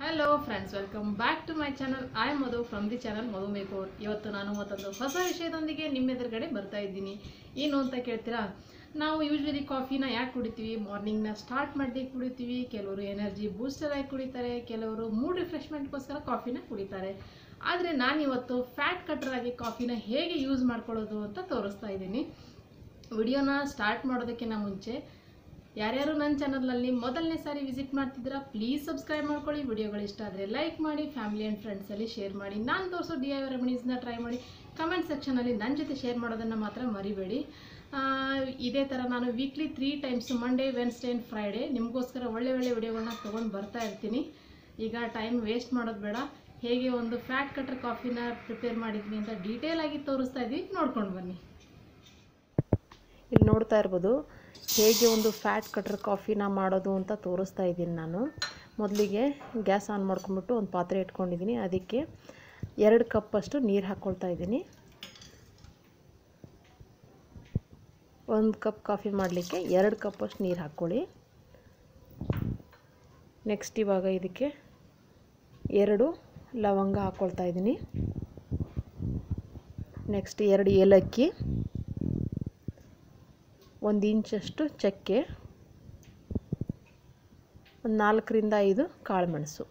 hello friends welcome back to my channel I Madhu from the channel Madhu makeover ಇವತ್ತು ನಾನು ಮತ್ತೊಂದು ಹೊಸ ವಿಷಯದೊಂದಿಗೆ ನಿಮ್ಮ ಎದುರುಗಡೆ ಬರ್ತಾ ಇದ್ದೀನಿ ಏನು ಅಂತ ಕೇಳ್ತೀರಾ ನಾವು ಯೂಶ್ವಲಿ ಕಾಫಿನ ಯಾಕೆ ಕುಡಿತೀವಿ ಮಾರ್ನಿಂಗ್ನ ಸ್ಟಾರ್ಟ್ ಮಾಡಿ ಕುಡಿತೀವಿ ಕೆಲವರು ಎನರ್ಜಿ ಬೂಸ್ಟರ್ ಆಗಿ ಕುಡಿತಾರೆ ಕೆಲವರು ಮೂಡ್ ರಿಫ್ರೆಶ್ಮೆಂಟ್ಗೋಸ್ಕರ ಕಾಫಿನ ಕುಡಿತಾರೆ ಆದರೆ ನಾನಿವತ್ತು ಫ್ಯಾಟ್ ಕಟರ್ ಆಗಿ ಕಾಫಿನ ಹೇಗೆ ಯೂಸ್ ಮಾಡ್ಕೊಳ್ಳೋದು ಅಂತ ತೋರಿಸ್ತಾ ಇದ್ದೀನಿ ವಿಡಿಯೋನ ಸ್ಟಾರ್ಟ್ ಮಾಡೋದಕ್ಕಿಂತ ಮುಂಚೆ ಯಾರ್ಯಾರು ನನ್ನ ಚಾನಲ್ನಲ್ಲಿ ಮೊದಲನೇ ಸಾರಿ ವಿಸಿಟ್ ಮಾಡ್ತಿದ್ದೀರಾ ಪ್ಲೀಸ್ ಸಬ್ಸ್ಕ್ರೈಬ್ ಮಾಡ್ಕೊಳ್ಳಿ ವಿಡಿಯೋಗಳು ಇಷ್ಟ ಆದರೆ ಲೈಕ್ ಮಾಡಿ ಫ್ಯಾಮಿಲಿ ಆ್ಯಂಡ್ ಫ್ರೆಂಡ್ಸಲ್ಲಿ ಶೇರ್ ಮಾಡಿ ನಾನು ತೋರಿಸೋ ಡಿ ಐ ರೆಮಿಡೀಸ್ನ ಟ್ರೈ ಮಾಡಿ ಕಮೆಂಟ್ ಸೆಕ್ಷನಲ್ಲಿ ನನ್ನ ಜೊತೆ ಶೇರ್ ಮಾಡೋದನ್ನು ಮಾತ್ರ ಮರಿಬೇಡಿ ಆ, ಇದೇ ಥರ ನಾನು weekly three times Monday Wednesday and Friday ನಿಮಗೋಸ್ಕರ ಒಳ್ಳೆ ಒಳ್ಳೆ ವಿಡಿಯೋಗಳನ್ನ ತೊಗೊಂಡು ಬರ್ತಾ ಇರ್ತೀನಿ ಈಗ ಟೈಮ್ ವೇಸ್ಟ್ ಮಾಡೋದು ಬೇಡ ಹೇಗೆ ಒಂದು ಫ್ಯಾಟ್ ಕಟರ್ ಕಾಫಿನ ಪ್ರಿಪೇರ್ ಮಾಡಿದ್ದೀನಿ ಅಂತ ಡೀಟೇಲ್ ಆಗಿ ತೋರಿಸ್ತಾ ಇದ್ದೀವಿ ನೋಡ್ಕೊಂಡು ಬನ್ನಿ ಇಲ್ಲಿ ನೋಡ್ತಾ ಇರ್ಬೋದು ಹೇಗೆ ಒಂದು ಫ್ಯಾಟ್ ಕಟ್ರ್ ಕಾಫಿನ ಮಾಡೋದು ಅಂತ ತೋರಿಸ್ತಾ ಇದ್ದೀನಿ ನಾನು ಮೊದಲಿಗೆ ಗ್ಯಾಸ್ ಆನ್ ಮಾಡ್ಕೊಂಬಿಟ್ಟು ಒಂದು ಪಾತ್ರೆ ಇಟ್ಕೊಂಡಿದ್ದೀನಿ ಅದಕ್ಕೆ ಎರಡು ಕಪ್ಪಷ್ಟು ನೀರು ಹಾಕ್ಕೊಳ್ತಾ ಇದ್ದೀನಿ ಒಂದು ಕಪ್ ಕಾಫಿ ಮಾಡಲಿಕ್ಕೆ ಎರಡು ಕಪ್ಪಷ್ಟು ನೀರು ಹಾಕ್ಕೊಳ್ಳಿ ನೆಕ್ಸ್ಟ್ ಇವಾಗ ಇದಕ್ಕೆ ಎರಡು ಲವಂಗ ಹಾಕ್ಕೊಳ್ತಾ ಇದ್ದೀನಿ ನೆಕ್ಸ್ಟ್ ಎರಡು ಏಲಕ್ಕಿ ಒಂದು ಇಂಚಷ್ಟು ಚಕ್ಕೆ ಒಂದು ನಾಲ್ಕರಿಂದ ಐದು ಕಾಳುಮೆಣಸು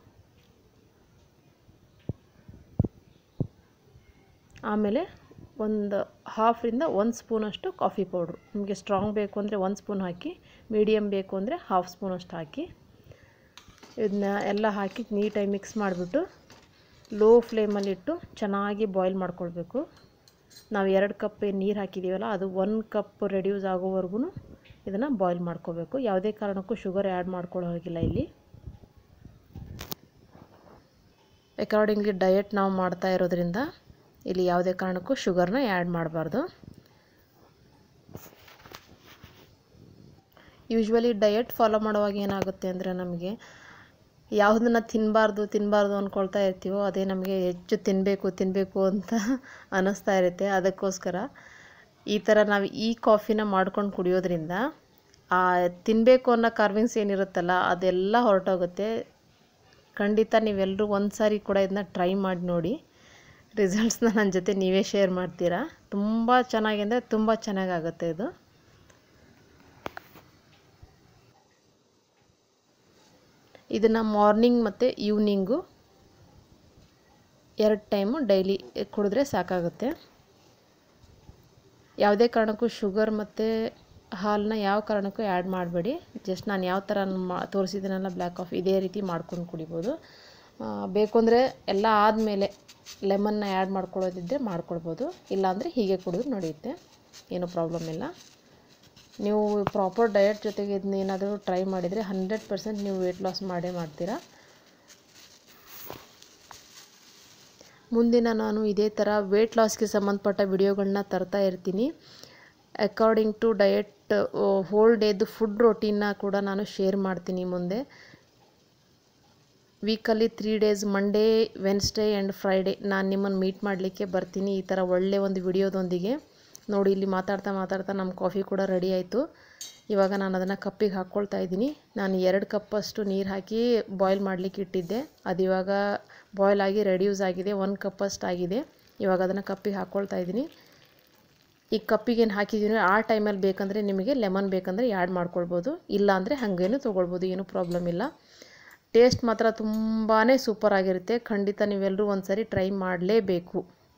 ಆಮೇಲೆ ಒಂದು ಹಾಫರಿಂದ ಒಂದು ಸ್ಪೂನಷ್ಟು ಕಾಫಿ ಪೌಡ್ರು ನಿಮಗೆ ಸ್ಟ್ರಾಂಗ್ ಬೇಕು ಅಂದರೆ ಒಂದು ಸ್ಪೂನ್ ಹಾಕಿ ಮೀಡಿಯಮ್ ಬೇಕು ಅಂದರೆ ಹಾಫ್ ಸ್ಪೂನಷ್ಟು ಹಾಕಿ ಇದನ್ನ ಎಲ್ಲ ಹಾಕಿ ನೀಟಾಗಿ ಮಿಕ್ಸ್ ಮಾಡಿಬಿಟ್ಟು ಲೋ ಫ್ಲೇಮಲ್ಲಿಟ್ಟು ಚೆನ್ನಾಗಿ ಬಾಯ್ಲ್ ಮಾಡ್ಕೊಳ್ಬೇಕು ನಾವು ಎರಡು ಕಪ್ ನೀರು ಹಾಕಿದ್ದೀವಲ್ಲ ಅದು ಒಂದು ಕಪ್ ರೆಡ್ಯೂಸ್ ಆಗೋವರೆಗೂ ಇದನ್ನು ಬಾಯ್ಲ್ ಮಾಡ್ಕೋಬೇಕು ಯಾವುದೇ ಕಾರಣಕ್ಕೂ ಶುಗರ್ ಆ್ಯಡ್ ಮಾಡ್ಕೊಳ್ಳೋ ಹಾಗಿಲ್ಲ ಇಲ್ಲಿ ಅಕಾರ್ಡಿಂಗ್ಲಿ ಡಯಟ್ ನಾವು ಮಾಡ್ತಾ ಇರೋದ್ರಿಂದ ಇಲ್ಲಿ ಯಾವುದೇ ಕಾರಣಕ್ಕೂ ಶುಗರ್ನ ಆ್ಯಡ್ ಮಾಡಬಾರ್ದು ಯೂಶ್ವಲಿ ಡಯಟ್ ಫಾಲೋ ಮಾಡುವಾಗ ಏನಾಗುತ್ತೆ ಅಂದರೆ ನಮಗೆ ಯಾವುದನ್ನು ತಿನ್ನಬಾರ್ದು ತಿನ್ನಬಾರ್ದು ಅಂದ್ಕೊಳ್ತಾ ಇರ್ತೀವೋ ಅದೇ ನಮಗೆ ಹೆಚ್ಚು ತಿನ್ನಬೇಕು ತಿನ್ನಬೇಕು ಅಂತ ಅನ್ನಿಸ್ತಾ ಇರುತ್ತೆ ಅದಕ್ಕೋಸ್ಕರ ಈ ಥರ ನಾವು ಈ ಕಾಫಿನ ಮಾಡ್ಕೊಂಡು ಕುಡಿಯೋದ್ರಿಂದ ಆ ತಿನ್ನಬೇಕು ಅನ್ನೋ ಕಾರ್ವಿಂಗ್ಸ್ ಏನಿರುತ್ತಲ್ಲ ಅದೆಲ್ಲ ಹೊರಟೋಗುತ್ತೆ ಖಂಡಿತ ನೀವೆಲ್ಲರೂ ಒಂದು ಸಾರಿ ಕೂಡ ಇದನ್ನ ಟ್ರೈ ಮಾಡಿ ನೋಡಿ ರಿಸಲ್ಟ್ಸ್ನ ನನ್ನ ಜೊತೆ ನೀವೇ ಶೇರ್ ಮಾಡ್ತೀರಾ ತುಂಬ ಚೆನ್ನಾಗಿ ಅಂದರೆ ತುಂಬ ಚೆನ್ನಾಗಾಗುತ್ತೆ ಇದು ಇದನ್ನು ಮಾರ್ನಿಂಗ್ ಮತ್ತು ಈವ್ನಿಂಗು ಎರಡು ಟೈಮು ಡೈಲಿ ಕುಡಿದ್ರೆ ಸಾಕಾಗುತ್ತೆ ಯಾವುದೇ ಕಾರಣಕ್ಕೂ ಶುಗರ್ ಮತ್ತು ಹಾಲನ್ನ ಯಾವ ಕಾರಣಕ್ಕೂ ಆ್ಯಡ್ ಮಾಡಬೇಡಿ ಜಸ್ಟ್ ನಾನು ಯಾವ ಥರ ಮಾ ತೋರಿಸಿದ್ದೀನಲ್ಲ ಬ್ಲ್ಯಾಕ್ ಕಾಫಿ ಇದೇ ರೀತಿ ಮಾಡ್ಕೊಂಡು ಕುಡಿಬೋದು ಆ, ಬೇಕು ಅಂದರೆ ಎಲ್ಲ ಆದಮೇಲೆ ಲೆಮನ್ನ ಆ್ಯಡ್ ಮಾಡ್ಕೊಳ್ಳೋದಿದ್ದರೆ ಮಾಡ್ಕೊಳ್ಬೋದು ಇಲ್ಲಾಂದರೆ ಹೀಗೆ ಕುಡಿದ್ರು ನಡೆಯುತ್ತೆ ಏನೂ ಪ್ರಾಬ್ಲಮ್ ಇಲ್ಲ ನೀವು ಪ್ರಾಪರ್ ಡಯಟ್ ಜೊತೆಗೆ ಇದನ್ನ ಏನಾದರೂ ಟ್ರೈ ಮಾಡಿದರೆ ಹಂಡ್ರೆಡ್ ಪರ್ಸೆಂಟ್ ನೀವು ವೆಯ್ಟ್ ಲಾಸ್ ಮಾಡೇ ಮಾಡ್ತೀರಾ ಮುಂದಿನ ನಾನು ಇದೇ ಥರ ವೆಯ್ಟ್ ಲಾಸ್ಗೆ ಸಂಬಂಧಪಟ್ಟ ವಿಡಿಯೋಗಳನ್ನ ತರ್ತಾ ಇರ್ತೀನಿ ಅಕಾರ್ಡಿಂಗ್ ಟು ಡಯಟ್ ಹೋಲ್ ಡೇದು ಫುಡ್ ರೊಟೀನ್ನ ಕೂಡ ನಾನು ಶೇರ್ ಮಾಡ್ತೀನಿ ಮುಂದೆ ವೀಕಲ್ಲಿ three days Monday Wednesday and Friday ನಾನು ನಿಮ್ಮನ್ನು ಮೀಟ್ ಮಾಡಲಿಕ್ಕೆ ಬರ್ತೀನಿ ಈ ಥರ ಒಳ್ಳೆಯ ಒಂದು ವಿಡಿಯೋದೊಂದಿಗೆ ನೋಡಿ ಇಲ್ಲಿ ಮಾತಾಡ್ತಾ ಮಾತಾಡ್ತಾ ನಮ್ಮ ಕಾಫಿ ಕೂಡ ರೆಡಿ ಆಯಿತು ಇವಾಗ ನಾನು ಅದನ್ನು ಕಪ್ಪಿಗೆ ಹಾಕ್ಕೊಳ್ತಾ ಇದ್ದೀನಿ ನಾನು ಎರಡು ಕಪ್ಪಷ್ಟು ನೀರು ಹಾಕಿ ಬಾಯ್ಲ್ ಮಾಡಲಿಕ್ಕೆ ಇಟ್ಟಿದ್ದೆ ಅದು ಇವಾಗ ಬಾಯ್ಲ್ ಆಗಿ ರೆಡ್ಯೂಸ್ ಆಗಿದೆ ಒಂದು ಕಪ್ಪಷ್ಟು ಆಗಿದೆ ಇವಾಗ ಅದನ್ನು ಕಪ್ಪಿಗೆ ಹಾಕ್ಕೊಳ್ತಾ ಇದ್ದೀನಿ ಈ ಕಪ್ಪಿಗೆ ಏನು ಹಾಕಿದ್ದೀನಿ ಆ ಟೈಮಲ್ಲಿ ಬೇಕಂದರೆ ನಿಮಗೆ ಲೆಮನ್ ಬೇಕಂದರೆ ಆ್ಯಡ್ ಮಾಡ್ಕೊಳ್ಬೋದು ಇಲ್ಲ ಅಂದರೆ ಹಾಗೇನು ತೊಗೊಳ್ಬೋದು ಏನೂ ಪ್ರಾಬ್ಲಮ್ ಇಲ್ಲ ಟೇಸ್ಟ್ ಮಾತ್ರ ತುಂಬಾ ಸೂಪರ್ ಆಗಿರುತ್ತೆ ಖಂಡಿತ ನೀವೆಲ್ಲರೂ ಒಂದು ಸರಿ ಟ್ರೈ ಮಾಡಲೇಬೇಕು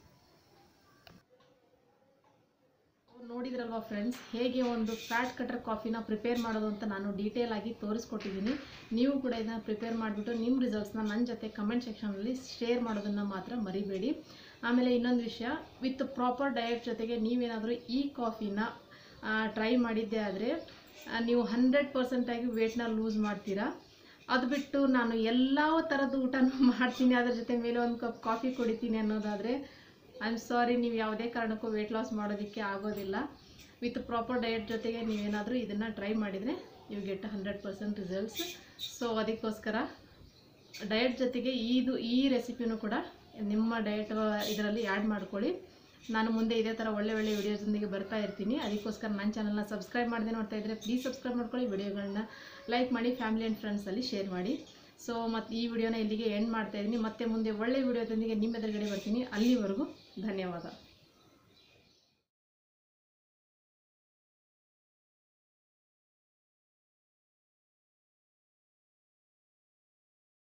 ನೋಡಿದ್ರಲ್ವಾ ಫ್ರೆಂಡ್ಸ್ ಹೇಗೆ ಒಂದು ಫ್ಯಾಟ್ ಕಟರ್ ಕಾಫಿನ ಪ್ರಿಪೇರ್ ಮಾಡೋದು ಅಂತ ನಾನು ಡೀಟೇಲ್ ಆಗಿ ತೋರಿಸ್ಕೊಟ್ಟಿದ್ದೀನಿ ನೀವು ಕೂಡ ಇದನ್ನು ಪ್ರಿಪೇರ್ ಮಾಡಿಬಿಟ್ಟು ನಿಮ್ಮ ರಿಸಲ್ಟ್ಸ್ನ ನನ್ನ ಜೊತೆ ಕಮೆಂಟ್ ಸೆಕ್ಷನಲ್ಲಿ ಶೇರ್ ಮಾಡೋದನ್ನು ಮಾತ್ರ ಮರಿಬೇಡಿ ಆಮೇಲೆ ಇನ್ನೊಂದು ವಿಷಯ ವಿತ್ ಪ್ರಾಪರ್ ಡಯಟ್ ಜೊತೆಗೆ ನೀವೇನಾದರೂ ಈ ಕಾಫಿನ ಟ್ರೈ ಮಾಡಿದ್ದೆ ಆದರೆ ನೀವು ಹಂಡ್ರೆಡ್ ಪರ್ಸೆಂಟಾಗಿ ವೇಟ್ನ ಲೂಸ್ ಮಾಡ್ತೀರಾ ಅದು ಬಿಟ್ಟು ನಾನು ಎಲ್ಲ ಥರದ ಊಟನೂ ಮಾಡ್ತೀನಿ ಅದ್ರ ಜೊತೆ ಮೇಲೆ ಒಂದು ಕಪ್ ಕಾಫಿ ಕುಡಿತೀನಿ ಅನ್ನೋದಾದರೆ ಐ ಆಮ್ ಸಾರಿ ನೀವು ಯಾವುದೇ ಕಾರಣಕ್ಕೂ ವೆಯ್ಟ್ ಲಾಸ್ ಮಾಡೋದಕ್ಕೆ ಆಗೋದಿಲ್ಲ ವಿತ್ ಪ್ರಾಪರ್ ಡಯಟ್ ಜೊತೆಗೆ ನೀವೇನಾದರೂ ಇದನ್ನು ಟ್ರೈ ಮಾಡಿದರೆ you get hundred percent results so ಅದಕ್ಕೋಸ್ಕರ ಡಯಟ್ ಜೊತೆಗೆ ಇದು ಈ ರೆಸಿಪಿನೂ ಕೂಡ ನಿಮ್ಮ ಡಯಟ್ ಇದರಲ್ಲಿ ಆ್ಯಡ್ ಮಾಡ್ಕೊಳ್ಳಿ ನಾನು ಮುಂದೆ ಇದೇ ಥರ ಒಳ್ಳೆ ಒಳ್ಳೆ ವಿಡಿಯೋಸೊಂದಿಗೆ ಬರ್ತಾ ಇರ್ತೀನಿ ಅದಕ್ಕೋಸ್ಕರ ನನ್ನ ಚಾನಲ್ನ ಸಬ್ಸ್ಕ್ರೈಬ್ ಮಾಡದೆ ನೋಡ್ತಾ ಇದ್ದರೆ ಪ್ಲೀಸ್ ಸಬ್ಸ್ಕ್ರೈಬ್ ಮಾಡ್ಕೊಳ್ಳಿ ವಿಡಿಯೋಗಳನ್ನ ಲೈಕ್ ಮಾಡಿ ಫ್ಯಾಮಿಲಿ ಆ್ಯಂಡ್ ಫ್ರೆಂಡ್ಸಲ್ಲಿ ಶೇರ್ ಮಾಡಿ ಸೊ ಮತ್ತು ಈ ವಿಡಿಯೋನ ಇಲ್ಲಿಗೆ ಎಂಡ್ ಮಾಡ್ತಾ ಇದ್ದೀನಿ ಮತ್ತೆ ಮುಂದೆ ಒಳ್ಳೆ ವಿಡಿಯೋದೊಂದಿಗೆ ನಿಮ್ಮ ಎದುರುಗಡೆ ಬರ್ತೀನಿ ಅಲ್ಲಿವರೆಗೂ ಧನ್ಯವಾದ